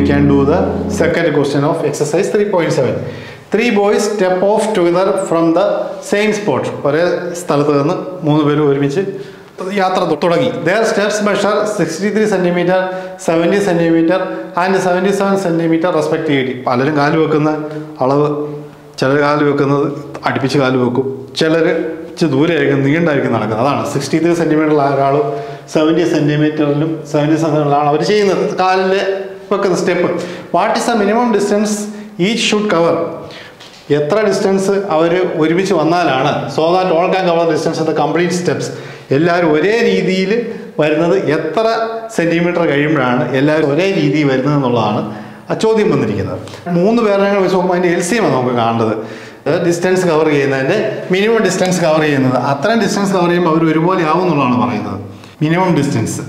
can do the second question of exercise 3.7. Three boys step off together from the same spot. ഒരേ സ്ഥലത്ത് നിന്ന് മൂന്ന് പേര് ഒരുമിച്ച് യാത്ര തു- തുടങ്ങി their steps measure sixty three centimetre seventy centimetre and seventy seven centimetre respectively പലരും കാല് വെക്കുന്ന അളവ് ചിലർ കാല് വെക്കുന്നത് അടുപ്പിച്ച് കാല് വെക്കും ചിലർ ഇച്ചിരി ദൂരെയായിരിക്കും നീണ്ടായിരിക്കും നടക്കുന്നത് അതാണ് സിക്സ്റ്റി ത്രീ സെൻറ്റിമീറ്ററിൽ ഒരാൾ സെവൻറ്റി സെൻറ്റിമീറ്ററിലും സെവൻറ്റി സെൻറ്റിമീറ്ററിലാണ് അവർ ചെയ്യുന്നത് കാലിൽ വെക്കുന്ന step what is the minimum distance each should cover എത്ര ഡിസ്റ്റൻസ് അവർ ഒരുമിച്ച് വന്നാലാണ് so that all can cover distance the complete steps എല്ലാവരും ഒരേ രീതിയിൽ വരുന്നത് എത്ര സെൻറ്റിമീറ്റർ കഴിയുമ്പോഴാണ് എല്ലാവരും ഒരേ രീതിയിൽ വരുന്നത് എന്നുള്ളതാണ് ആ ചോദ്യം വന്നിരിക്കുന്നത് മൂന്ന് പേരെ വെച്ച് നോക്കുമ്പോൾ അതിൻ്റെ എൽ സി എം നമുക്ക് കാണേണ്ടത് ഡിസ്റ്റൻസ് കവർ ചെയ്യുന്നതിൻ്റെ മിനിമം ഡിസ്റ്റൻസ് കവർ ചെയ്യുന്നത് അത്രയും ഡിസ്റ്റൻസ് കവർ ചെയ്യുമ്പോൾ അവർ ഒരുപോലെ ആവും എന്നുള്ളതാണ് പറയുന്നത് മിനിമം ഡിസ്റ്റൻസ്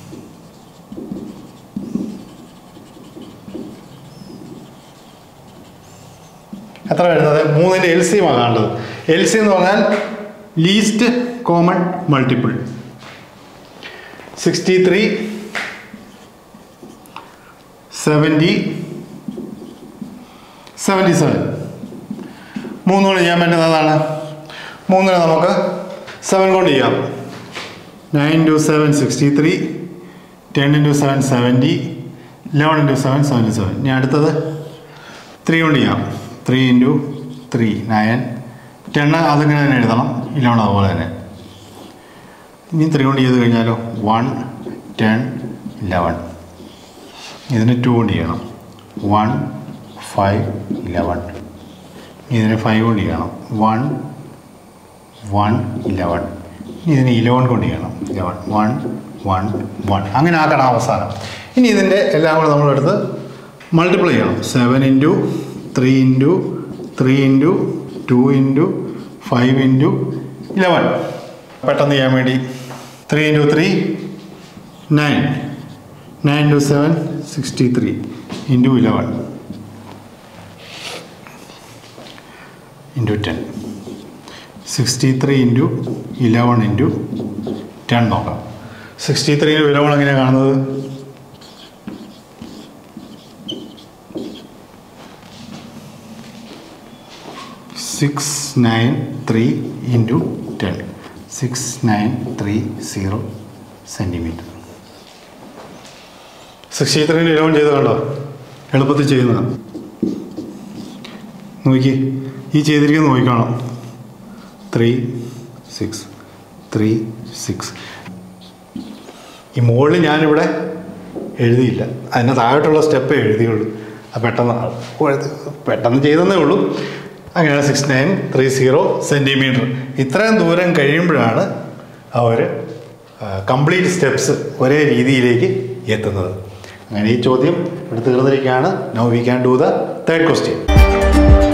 എത്ര വരുന്നത് മൂന്നിൻ്റെ എൽ സി ആണ് കാണേണ്ടത് എൽ സി എന്ന് പറഞ്ഞാൽ least common multiple sixty three seventy seventy seven മൂന്ന് കൊണ്ട് ചെയ്യാൻ പറ്റുന്നതാണ് മൂന്നിന് നമുക്ക് സെവൻ കൊണ്ട് ചെയ്യാം nine into seven sixty three ten into seven seventy eleven into seven seventy seven ഇനി അടുത്തത് ത്രീ കൊണ്ട് ചെയ്യാം three into three nine ten അതിങ്ങനെ തന്നെ എഴുതണം ഇല്ലവൺ അതുപോലെ തന്നെ ഇനി ത്രീ കൊണ്ട് ചെയ്ത് കഴിഞ്ഞാലോ വൺ ടെൻ ഇലവൻ ഇതിന് ടു കൊണ്ട് ചെയ്യണം വൺ ഫൈവ് ഇലവൻ ഇതിന് ഫൈവ് കൊണ്ട് ചെയ്യണം വൺ വൺ ഇലവൻ ഇതിന് ഇലവൻ കൊണ്ട് ചെയ്യണം ഇലവൻ വൺ വൺ വൺ അങ്ങനെ ആക്കണം അവസാനം ഇനി ഇതിൻ്റെ എല്ലാം കൂടെ നമ്മളെടുത്ത് മൾട്ടിപ്ലൈ ചെയ്യണം seven into three into three into two into five into eleven പെട്ടെന്ന് ചെയ്യാൻ വേണ്ടി three into three nine nine into seven sixty three into eleven into ten sixty three into eleven into ten നോക്കാം sixty three into eleven എങ്ങനെയാണ് കാണുന്നത് six nine three into ten six nine three zero centimetre sixty ത്രീൻ്റെ eleven ചെയ്ത് കണ്ടോ എളുപ്പത്തിൽ ചെയ്യുന്നതാണ് നോക്കി ഈ ചെയ്തിരിക്കുന്നത് നോക്കിക്കാണാം ത്രീ സിക്സ് ത്രീ സിക്സ് ഈ മുകളിൽ ഞാനിവിടെ എഴുതിയില്ല അതിന് താഴോട്ടുള്ള സ്റ്റെപ്പേ എഴുതിയുള്ളൂ അത് പെട്ടെന്ന് എഴുതി- പെട്ടെന്ന് ചെയ്തെന്നേ ഉള്ളൂ അങ്ങനെയാണ് six nine three zero centimetre ഇത്രയും ദൂരം കഴിയുമ്പോഴാണ് അവർ കംപ്ലീറ്റ് സ്റ്റെപ്സ് ഒരേ രീതിയിലേക്ക് എത്തുന്നത് അങ്ങനെ ഈ ചോദ്യം ഇവിടെ തീർന്നിരിക്കുകയാണ് now we can do the third question